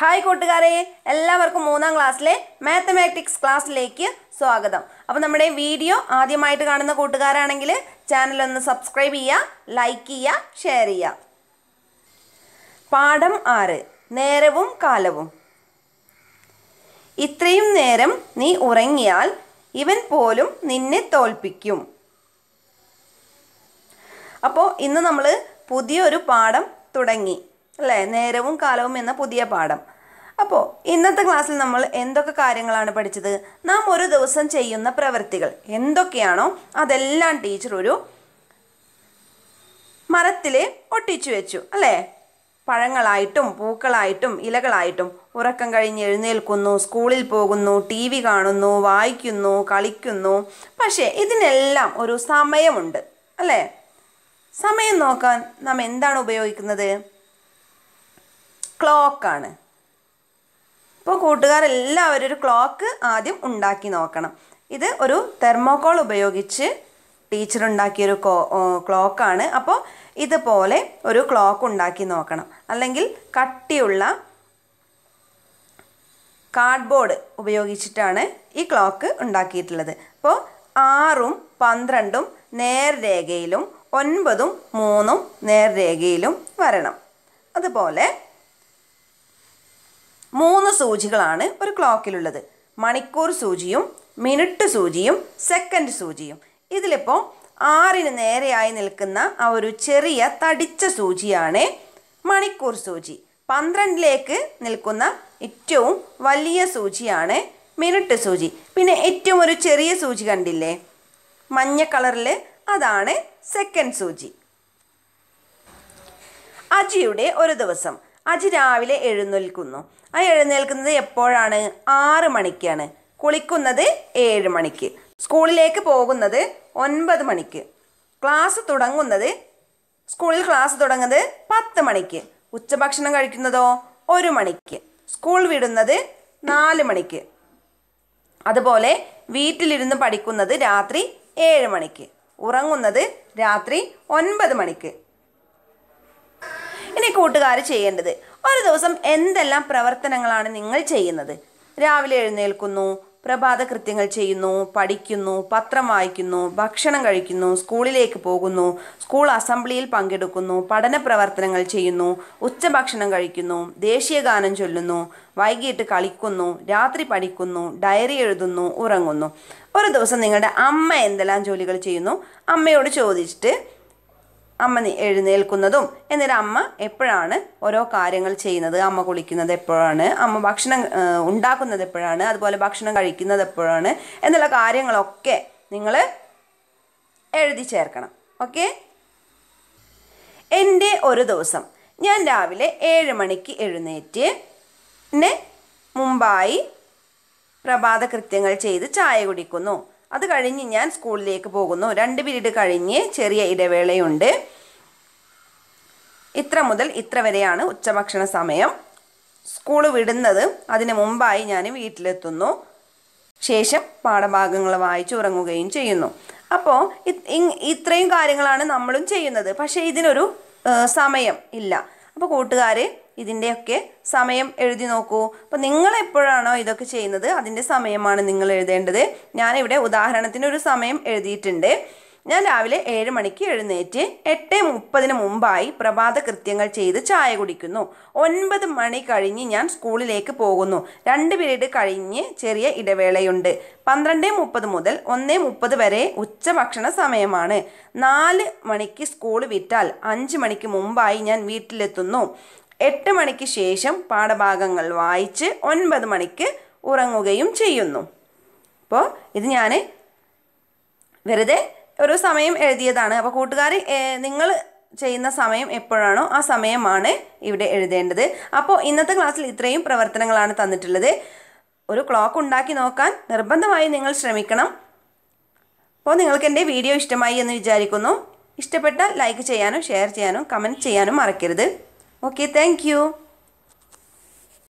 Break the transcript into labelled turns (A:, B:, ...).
A: hi കൂട്ടുകാരെ എല്ലാവർക്കും മൂന്നാം ക്ലാസ്സിലെ മാത്തമാറ്റിക്സ് ക്ലാസ്സിലേക്ക് സ്വാഗതം അപ്പോൾ നമ്മുടെ വീഡിയോ ആദ്യമായിട്ട് കാണുന്ന കൂട്ടുകാരാണെങ്കിൽ ചാനൽ ഒന്ന് സബ്സ്ക്രൈബ് ചെയ്യുക ലൈക്ക് ചെയ്യുക ഷെയർ ചെയ്യുക പാഠം ആറ് നേരവും കാലവും ഇത്രയും നേരം നീ ഉറങ്ങിയാൽ ഇവൻ പോലും നിന്നെ തോൽപ്പിക്കും അപ്പോൾ ഇന്ന് നമ്മൾ പുതിയൊരു പാഠം തുടങ്ങി അല്ലേ നേരവും കാലവും എന്ന പുതിയ പാഠം അപ്പോൾ ഇന്നത്തെ ക്ലാസ്സിൽ നമ്മൾ എന്തൊക്കെ കാര്യങ്ങളാണ് പഠിച്ചത് നാം ഒരു ദിവസം ചെയ്യുന്ന പ്രവൃത്തികൾ എന്തൊക്കെയാണോ അതെല്ലാം ടീച്ചർ ഒരു മരത്തിൽ ഒട്ടിച്ചു വെച്ചു അല്ലേ പഴങ്ങളായിട്ടും പൂക്കളായിട്ടും ഇലകളായിട്ടും ഉറക്കം കഴിഞ്ഞ് എഴുന്നേൽക്കുന്നു സ്കൂളിൽ പോകുന്നു ടി വി കാണുന്നു വായിക്കുന്നു കളിക്കുന്നു പക്ഷേ ഇതിനെല്ലാം ഒരു സമയമുണ്ട് അല്ലേ സമയം നോക്കാൻ നാം എന്താണ് ഉപയോഗിക്കുന്നത് ക്ലോക്കാണ് ഇപ്പോൾ കൂട്ടുകാരെല്ലാവരും ഒരു ക്ലോക്ക് ആദ്യം ഉണ്ടാക്കി നോക്കണം ഇത് ഒരു തെർമോകോൾ ഉപയോഗിച്ച് ടീച്ചർ ഉണ്ടാക്കിയൊരു ക്ലോക്കാണ് അപ്പോൾ ഇതുപോലെ ഒരു ക്ലോക്ക് ഉണ്ടാക്കി നോക്കണം അല്ലെങ്കിൽ കട്ടിയുള്ള കാർഡ്ബോർഡ് ഉപയോഗിച്ചിട്ടാണ് ഈ ക്ലോക്ക് ഉണ്ടാക്കിയിട്ടുള്ളത് അപ്പോൾ ആറും പന്ത്രണ്ടും നേർരേഖയിലും ഒൻപതും മൂന്നും നേർരേഖയിലും വരണം അതുപോലെ മൂന്ന് സൂചികളാണ് ഒരു ക്ലോക്കിലുള്ളത് മണിക്കൂർ സൂചിയും മിനിറ്റ് സൂചിയും സെക്കൻഡ് സൂചിയും ഇതിലിപ്പോൾ ആറിന് നേരെയായി നിൽക്കുന്ന ആ ഒരു ചെറിയ തടിച്ച സൂചിയാണ് മണിക്കൂർ സൂചി പന്ത്രണ്ടിലേക്ക് നിൽക്കുന്ന ഏറ്റവും വലിയ സൂചിയാണ് മിനിറ്റ് സൂചി പിന്നെ ഏറ്റവും ഒരു ചെറിയ സൂചി കണ്ടില്ലേ മഞ്ഞ കളറിൽ അതാണ് സെക്കൻഡ് സൂചി അജിയുടെ ഒരു ദിവസം അജി രാവിലെ എഴുന്നേൽക്കുന്നു ആ എഴുന്നേൽക്കുന്നത് എപ്പോഴാണ് ആറ് മണിക്കാണ് കുളിക്കുന്നത് ഏഴ് മണിക്ക് സ്കൂളിലേക്ക് പോകുന്നത് ഒൻപത് മണിക്ക് ക്ലാസ് തുടങ്ങുന്നത് സ്കൂളിൽ ക്ലാസ് തുടങ്ങുന്നത് പത്ത് മണിക്ക് ഉച്ചഭക്ഷണം കഴിക്കുന്നതോ ഒരു മണിക്ക് സ്കൂൾ വിടുന്നത് നാല് മണിക്ക് അതുപോലെ വീട്ടിലിരുന്ന് പഠിക്കുന്നത് രാത്രി ഏഴ് മണിക്ക് ഉറങ്ങുന്നത് രാത്രി ഒൻപത് മണിക്ക് ഇനി കൂട്ടുകാർ ചെയ്യേണ്ടത് ഒരു ദിവസം എന്തെല്ലാം പ്രവർത്തനങ്ങളാണ് നിങ്ങൾ ചെയ്യുന്നത് രാവിലെ എഴുന്നേൽക്കുന്നു പ്രഭാത കൃത്യങ്ങൾ ചെയ്യുന്നു പഠിക്കുന്നു പത്രം വായിക്കുന്നു ഭക്ഷണം കഴിക്കുന്നു സ്കൂളിലേക്ക് പോകുന്നു സ്കൂൾ അസംബ്ലിയിൽ പങ്കെടുക്കുന്നു പഠന പ്രവർത്തനങ്ങൾ ചെയ്യുന്നു ഉച്ചഭക്ഷണം കഴിക്കുന്നു ദേശീയഗാനം ചൊല്ലുന്നു വൈകിട്ട് കളിക്കുന്നു രാത്രി പഠിക്കുന്നു ഡയറി എഴുതുന്നു ഉറങ്ങുന്നു ഒരു ദിവസം നിങ്ങളുടെ അമ്മ എന്തെല്ലാം ജോലികൾ ചെയ്യുന്നു അമ്മയോട് ചോദിച്ചിട്ട് അമ്മ നി- എഴുന്നേൽക്കുന്നതും എന്നിട്ട് അമ്മ എപ്പോഴാണ് ഓരോ കാര്യങ്ങൾ ചെയ്യുന്നത് അമ്മ കുളിക്കുന്നത് എപ്പോഴാണ് അമ്മ ഭക്ഷണം ആ, ഉണ്ടാക്കുന്നത് എപ്പോഴാണ് അതുപോലെ ഭക്ഷണം കഴിക്കുന്നത് എപ്പോഴാണ് എന്നുള്ള കാര്യങ്ങളൊക്കെ നിങ്ങൾ എഴുതി ചേർക്കണം ഓക്കെ എൻ്റെ ഒരു ദിവസം ഞാൻ രാവിലെ ഏഴ് മണിക്ക് എഴുന്നേറ്റ് നെ മുമ്പായി പ്രഭാത കൃത്യങ്ങൾ ചെയ്ത് ചായ കുടിക്കുന്നു അത് കഴിഞ്ഞ് ഞാൻ സ്കൂളിലേക്ക് പോകുന്നു രണ്ട് പീരീഡ് കഴിഞ്ഞ് ചെറിയ ഇടവേളയുണ്ട് ഇത്ര മുതൽ ഇത്ര വരെയാണ് ഉച്ചഭക്ഷണ സമയം സ്കൂൾ വിടുന്നത് അതിന് മുമ്പായി ഞാൻ വീട്ടിലെത്തുന്നു ശേഷം പാഠഭാഗങ്ങൾ വായിച്ച് ഉറങ്ങുകയും ചെയ്യുന്നു അപ്പോൾ ഇത്രയും കാര്യങ്ങളാണ് നമ്മളും ചെയ്യുന്നത് പക്ഷേ ഇതിനൊരു ആ, സമയം ഇല്ല അപ്പോൾ കൂട്ടുകാർ ഇതിൻ്റെയൊക്കെ സമയം എഴുതി നോക്കൂ അപ്പോൾ നിങ്ങൾ എപ്പോഴാണോ ഇതൊക്കെ ചെയ്യുന്നത് അതിൻ്റെ സമയമാണ് നിങ്ങൾ എഴുതേണ്ടത് ഞാനിവിടെ ഉദാഹരണത്തിന് ഒരു സമയം എഴുതിയിട്ടുണ്ട് ഞാൻ രാവിലെ ഏഴ് മണിക്ക് എഴുന്നേറ്റ് എട്ട് മുപ്പതിന് മുമ്പായി പ്രഭാത കൃത്യങ്ങൾ ചെയ്ത് ചായ കുടിക്കുന്നു ഒൻപത് മണി കഴിഞ്ഞ് ഞാൻ സ്കൂളിലേക്ക് പോകുന്നു രണ്ട് പീരീഡ് കഴിഞ്ഞ് ചെറിയ ഇടവേളയുണ്ട് പന്ത്രണ്ട് മുപ്പത് മുതൽ ഒന്ന് മുപ്പത് വരെ ഉച്ചഭക്ഷണ സമയമാണ് നാല് മണിക്ക് സ്കൂൾ വിറ്റാൽ അഞ്ച് മണിക്ക് മുമ്പായി ഞാൻ വീട്ടിലെത്തുന്നു എട്ട് മണിക്ക് ശേഷം പാഠഭാഗങ്ങൾ വായിച്ച് ഒൻപത് മണിക്ക് ഉറങ്ങുകയും ചെയ്യുന്നു അപ്പോൾ ഇത് ഞാൻ വെറുതെ ഒരു സമയം എഴുതിയതാണ് അപ്പോൾ കൂട്ടുകാർ നിങ്ങൾ ചെയ്യുന്ന സമയം എപ്പോഴാണോ ആ സമയമാണ് ഇവിടെ എഴുതേണ്ടത് അപ്പോൾ ഇന്നത്തെ ക്ലാസ്സിൽ ഇത്രയും പ്രവർത്തനങ്ങളാണ് തന്നിട്ടുള്ളത് ഒരു ക്ലോക്ക് ഉണ്ടാക്കി നോക്കാൻ നിർബന്ധമായി നിങ്ങൾ ശ്രമിക്കണം അപ്പോൾ നിങ്ങൾക്ക് എൻ്റെ വീഡിയോ ഇഷ്ടമായി എന്ന് വിചാരിക്കുന്നു ഇഷ്ടപ്പെട്ടാൽ ലൈക്ക് ചെയ്യാനും ഷെയർ ചെയ്യാനും കമൻറ്റ് ചെയ്യാനും മറക്കരുത് ഓക്കെ താങ്ക്